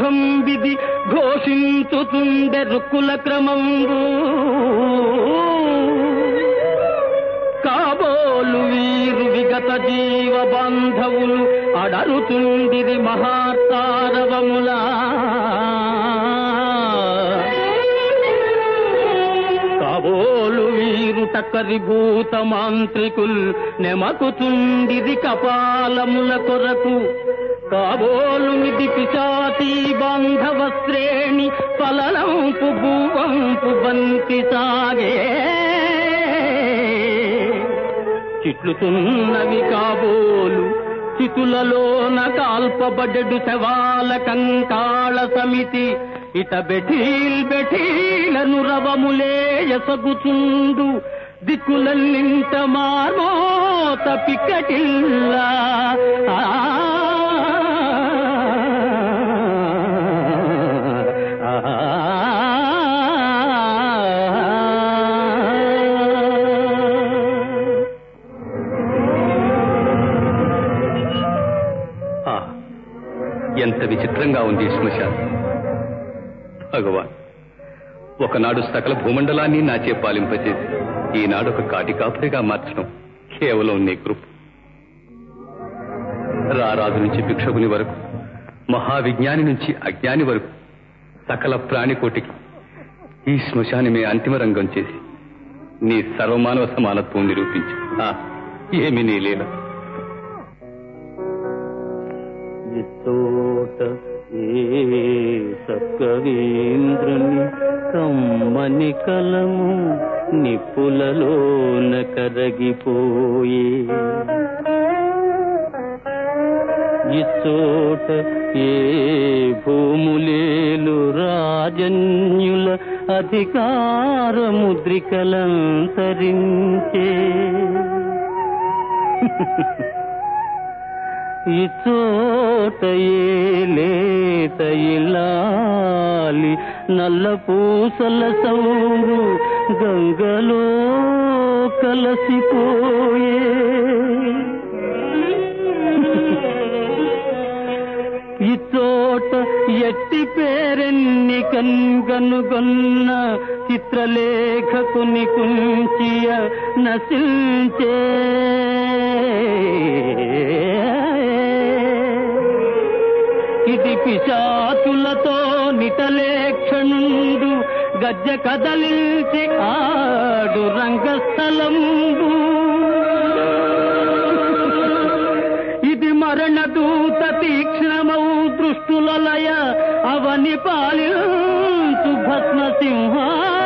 యుద్ధం విధి ఘోషించుతుండె రుక్కుల క్రమంబు కాబోలు వీరు విగత జీవ బాంధవులు అడరుతుండిరి మహాతారవములా కాబోలు వీరు టక్కరి భూత మాంత్రికుల్ నెమకుతుండిది కపాలముల కొరకు కాబోలు నిధి పిశాచి బాంధవ శ్రేణి పలలంపు భూవంపు బంతి సాగే చిట్లుతున్నవి కాబోలు చితులలోన కాల్పబడ్డు శవాల కంకాళ సమితి ఇట బెఠీల్ బెఠీలను రవములే ఎసగుచుండు దిక్కులన్నింట మార్మోత పిక్కటిల్లా ఆ, ఆ, ఎంత విచిత్రంగా ఉంది ఈ శ్మశానం భగవాన్ ఒకనాడు సకల భూమండలాన్ని నాచే పాలింపచేసి ఈనాడు ఒక కాటి కాపురిగా మార్చడం కేవలం నీ కృప రారాజు నుంచి భిక్షకుని వరకు మహావిజ్ఞాని నుంచి అజ్ఞాని వరకు సకల ప్రాణికోటికి ఈ శ్మశానమే అంతిమ రంగం చేసి నీ సర్వమానవ సమానత్వం నిరూపించి ఆ, ఏమి నీ లీల ఇచ్చోట ఏ సత్కవీంద్రుని కమ్మని కలము నిప్పులలోన కరగిపోయే ఇచ్చోట ఏ భూములేలు రాజన్యుల అధికార ముద్రికలంతరించే ఈ చోట లేత ఇల్లాలి నల్ల పూసల సౌరు గంగలో కలసిపోయే ఈ చోట ఎట్టి పేరెన్ని కన్గనుగొన్న చిత్రలేఖకుని కుంచియ నశించే ఇది పిశాచులతో నిటలేక్షణుండు గజ్జ కదలించి ఆడు రంగస్థలంబు ఇది మరణ దూత తీక్ష్ణమౌ దృష్టుల లయ అవని పాలించు భస్మ సింహా